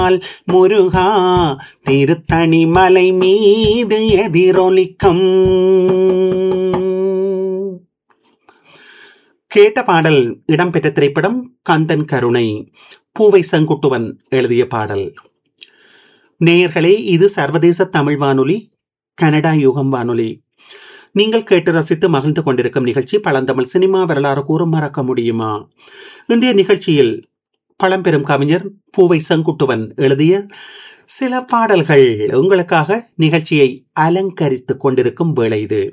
முருகா திருத்தணி மலை மீது எதிரொலிக்கும் கேட்ட பாடல் இடம்பெற்ற திரைப்படம் கந்தன் கருணை பூவை செங்குட்டுவன் எழுதிய பாடல் நேயர்களே இது சர்வதேச தமிழ் வானொலி கனடா யுகம் வானொலி நீங்கள் கேட்டு ரசித்து மகிழ்ந்து கொண்டிருக்கும் நிகழ்ச்சி பழந்தமிழ் சினிமா வரலாறு கூறும் மறக்க முடியுமா இன்றைய நிகழ்ச்சியில் பழம்பெரும் கவிஞர் பூவை செங்குட்டுவன் எழுதிய சில பாடல்கள் உங்களுக்காக நிகழ்ச்சியை அலங்கரித்துக் கொண்டிருக்கும் வேளை இது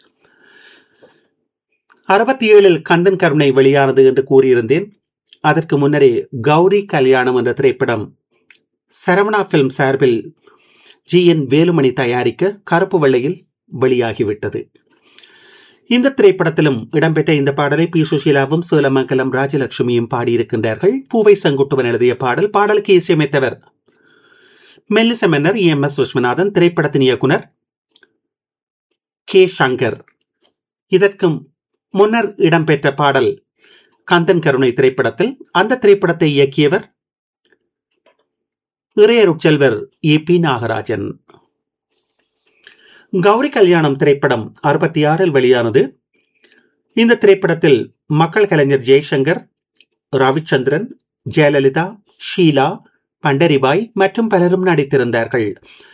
அறுபத்தி ஏழில் கந்தன் கருணை வெளியானது என்று கூறியிருந்தேன் அதற்கு முன்னரே கௌரி கல்யாணம் என்ற திரைப்படம் சரவணா பிலிம் சார்பில் ஜி என் வேலுமணி தயாரிக்க கருப்பு வெள்ளையில் வெளியாகிவிட்டது இந்த திரைப்படத்திலும் இடம்பெற்ற இந்த பாடலை பி சுஷீலாவும் சோலமங்கலம் ராஜலட்சுமியும் பாடியிருக்கின்றார்கள் பூவை செங்குட்டுவன் எழுதிய பாடல் பாடலுக்கு இசையமைத்தவர் மெல்லிச மன்னர் எம் எஸ் விஸ்வநாதன் திரைப்படத்தின் இயக்குனர் கே சங்கர் இதற்கும் முன்னர் இடம்பெற்ற பாடல் கந்தன் கருணை திரைப்படத்தில் அந்த திரைப்படத்தை இயக்கியவர் இறையருட்செல்வர் ஏ பி நாகராஜன் கௌரி கல்யாணம் திரைப்படம் அறுபத்தி ஆறில் வெளியானது இந்த திரைப்படத்தில் மக்கள் கலைஞர் ஜெய்சங்கர் ரவிச்சந்திரன் ஜெயலலிதா ஷீலா பண்டரிபாய் மற்றும் பலரும் நடித்திருந்தார்கள்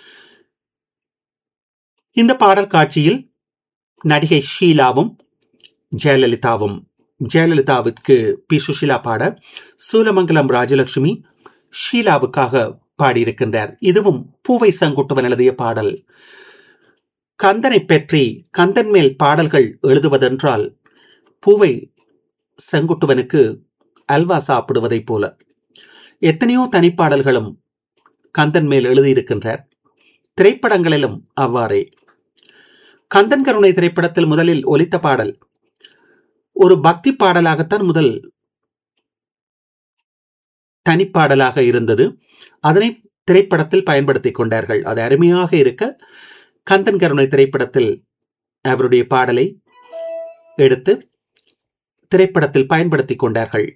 இந்த பாடல் காட்சியில் நடிகை ஷீலாவும் ஜெயலலிதாவும் ஜெயலலிதாவிற்கு பி சுஷீலா பாட சூலமங்கலம் ராஜலட்சுமி ஷீலாவுக்காக பாடியிருக்கின்றார் இதுவும் பூவை சங்குட்டுவன் எழுதிய பாடல் கந்தனை பற்றி கந்தன் மேல் பாடல்கள் எழுதுவதென்றால் பூவை செங்குட்டுவனுக்கு அல்வா சாப்பிடுவதைப் போல எத்தனையோ தனிப்பாடல்களும் கந்தன் மேல் எழுதியிருக்கின்றார் திரைப்படங்களிலும் அவ்வாறே கந்தன் கருணை திரைப்படத்தில் முதலில் ஒலித்த பாடல் ஒரு பக்தி பாடலாகத்தான் முதல் தனிப்பாடலாக இருந்தது அதனை திரைப்படத்தில் பயன்படுத்திக் கொண்டார்கள் அது அருமையாக இருக்க கந்தன் கருணை திரைப்படத்தில் அவருடைய பாடலை எடுத்து திரைப்படத்தில் பயன்படுத்திக் கொண்டார்கள்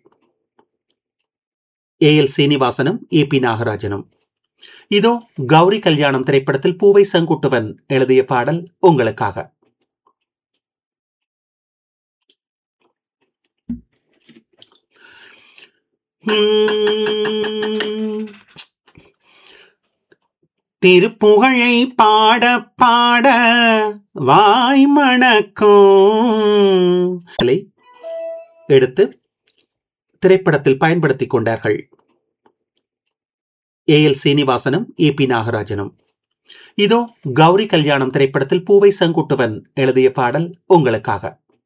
ஏ எல் சீனிவாசனும் ஏ பி நாகராஜனும் இதோ கௌரி கல்யாணம் திரைப்படத்தில் பூவை செங்குட்டுவன் எழுதிய பாடல் உங்களுக்காக திருப்புகழை பாட பாட வாய் மணக்கும் எடுத்து திரைப்படத்தில் பயன்படுத்திக் கொண்டார்கள் ஏ எல் சீனிவாசனும் ஏ பி நாகராஜனும் இதோ கௌரி கல்யாணம் திரைப்படத்தில் பூவை செங்குட்டுவன் எழுதிய பாடல் உங்களுக்காக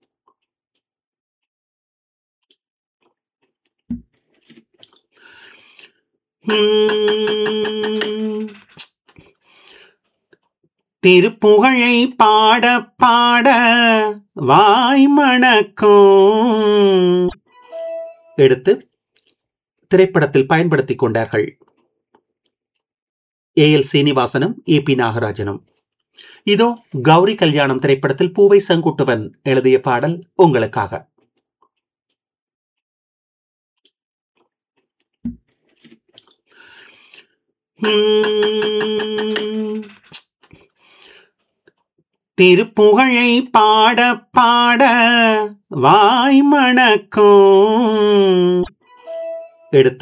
திருப்புகழை பாட பாட வாய் மணக்கும் எடுத்து திரைப்படத்தில் பயன்படுத்திக் கொண்டார்கள் ஏ எல் சீனிவாசனும் ஏ பி நாகராஜனும் இதோ கௌரி கல்யாணம் திரைப்படத்தில் பூவை செங்குட்டுவன் எழுதிய பாடல் உங்களுக்காக திருப்புகழை பாட பாட வாய் மணக்கும் எடுத்து